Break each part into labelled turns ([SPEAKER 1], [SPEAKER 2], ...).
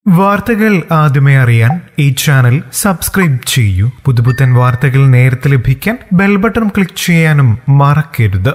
[SPEAKER 1] വാർത്തകൾ ആദ്യമേ അറിയാൻ ഈ ചാനൽ സബ്സ്ക്രൈബ് ചെയ്യൂ പുതുപുത്തൻ വാർത്തകൾ നേരത്തെ ലഭിക്കാൻ ബെൽ ബട്ടൺ ക്ലിക്ക് ചെയ്യാനും മറക്കരുത്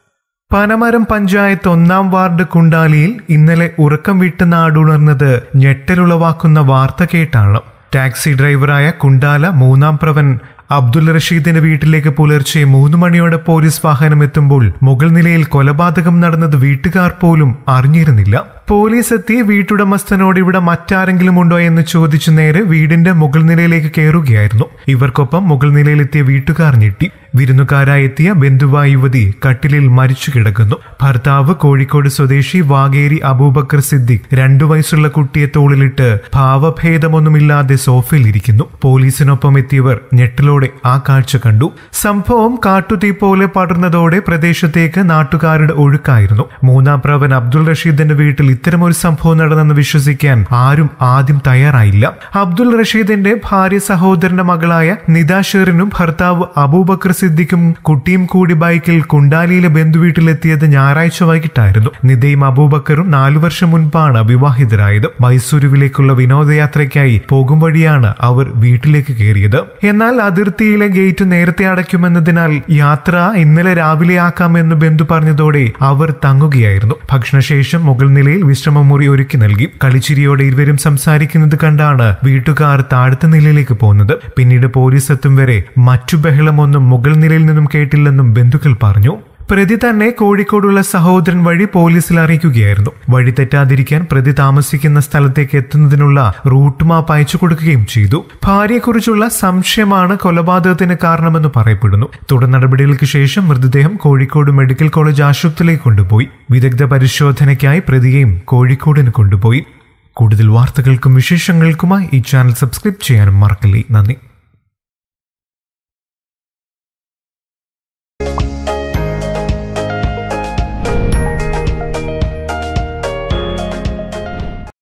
[SPEAKER 1] പനമരം പഞ്ചായത്ത് ഒന്നാം വാർഡ് കുണ്ടാലിയിൽ ഇന്നലെ ഉറക്കം വിട്ട് നാടുണർന്നത് ഞെട്ടലുളവാക്കുന്ന വാർത്ത കേട്ടാണ് ടാക്സി ഡ്രൈവറായ കുണ്ടാല മൂന്നാം പ്രവൻ അബ്ദുൽ റഷീദിന്റെ വീട്ടിലേക്ക് പുലർച്ചെ മൂന്ന് മണിയോടെ പോലീസ് വാഹനം എത്തുമ്പോൾ മുകൾ നിലയിൽ കൊലപാതകം നടന്നത് വീട്ടുകാർ പോലും അറിഞ്ഞിരുന്നില്ല പോലീസ് എത്തി വീട്ടുടമസ്ഥനോട് ഇവിടെ മറ്റാരെങ്കിലും ഉണ്ടോ എന്ന് ചോദിച്ചു നേരെ വീടിന്റെ മുകൾ നിലയിലേക്ക് കയറുകയായിരുന്നു ഇവർക്കൊപ്പം മുകൾ നിലയിലെത്തിയ വീട്ടുകാർ ഞെട്ടി വിരുന്നുകാരായി എത്തിയ ബന്ധുവായ യുവതി കട്ടിലിൽ മരിച്ചു കിടക്കുന്നു ഭർത്താവ് കോഴിക്കോട് സ്വദേശി വാഗേരി അബൂബക്കർ സിദ്ദിഖ് രണ്ടു വയസ്സുള്ള കുട്ടിയെ തോളിലിട്ട് ഭാവഭേദമൊന്നുമില്ലാതെ സോഫയിൽ ഇരിക്കുന്നു പോലീസിനൊപ്പം എത്തിയവർ ഞെട്ടലോടെ ആ കാഴ്ച കണ്ടു സംഭവം കാട്ടുതീ പോലെ പടർന്നതോടെ പ്രദേശത്തേക്ക് നാട്ടുകാരുടെ ഒഴുക്കായിരുന്നു മൂന്നാം പ്രവൻ അബ്ദുൾ റഷീദിന്റെ വീട്ടിൽ ഇത്തരമൊരു സംഭവം നടന്നെന്ന് വിശ്വസിക്കാൻ ആരും ആദ്യം തയ്യാറായില്ല അബ്ദുൾ റഷീദിന്റെ ഭാര്യ സഹോദരന്റെ മകളായ നിദാ ഷെറിനും ഭർത്താവ് അബൂബക്കർ സിദ്ദിഖും കുട്ടിയും കൂടി ബൈക്കിൽ കുണ്ടാലിയിലെ ബന്ധുവീട്ടിലെത്തിയത് ഞായറാഴ്ച വൈകിട്ടായിരുന്നു നിദയും അബൂബക്കറും നാലു വർഷം മുൻപാണ് വിവാഹിതരായത് മൈസൂരുവിലേക്കുള്ള വിനോദയാത്രയ്ക്കായി പോകും വഴിയാണ് അവർ വീട്ടിലേക്ക് കയറിയത് എന്നാൽ അതിർത്തിയിലെ ഗേറ്റ് നേരത്തെ അടയ്ക്കുമെന്നതിനാൽ യാത്ര ഇന്നലെ രാവിലെ ആക്കാമെന്ന് ബന്ധു പറഞ്ഞതോടെ അവർ തങ്ങുകയായിരുന്നു ഭക്ഷണശേഷം മുകൾ നിലയിൽ വിശ്രമമുറി ഒരുക്കി നൽകി കളിച്ചിരിയോടെ ഇരുവരും സംസാരിക്കുന്നത് കണ്ടാണ് വീട്ടുകാർ താഴത്തെ നിലയിലേക്ക് പോകുന്നത് പിന്നീട് പോലീസ് എത്തും വരെ മറ്റു ബഹളമൊന്നും മുകൾ നിലയിൽ നിന്നും കേട്ടില്ലെന്നും ബന്ധുക്കൾ പറഞ്ഞു പ്രതി തന്നെ കോഴിക്കോടുള്ള സഹോദരൻ വഴി പോലീസിൽ അറിയിക്കുകയായിരുന്നു വഴി തെറ്റാതിരിക്കാൻ പ്രതി താമസിക്കുന്ന സ്ഥലത്തേക്ക് എത്തുന്നതിനുള്ള റൂട്ട് മാപ്പ് അയച്ചു കൊടുക്കുകയും ചെയ്തു ഭാര്യയെക്കുറിച്ചുള്ള സംശയമാണ് കൊലപാതകത്തിന് കാരണമെന്ന് പറയപ്പെടുന്നു തുടർ നടപടികൾക്ക് ശേഷം മൃതദേഹം കോഴിക്കോട് മെഡിക്കൽ കോളേജ് ആശുപത്രിയിലേക്ക് കൊണ്ടുപോയി വിദഗ്ധ പരിശോധനയ്ക്കായി പ്രതിയെയും കോഴിക്കോടിന് കൊണ്ടുപോയി കൂടുതൽ വാർത്തകൾക്കും വിശേഷങ്ങൾക്കുമായി ഈ ചാനൽ സബ്സ്ക്രൈബ് ചെയ്യാനും മറക്കല്ലേ നന്ദി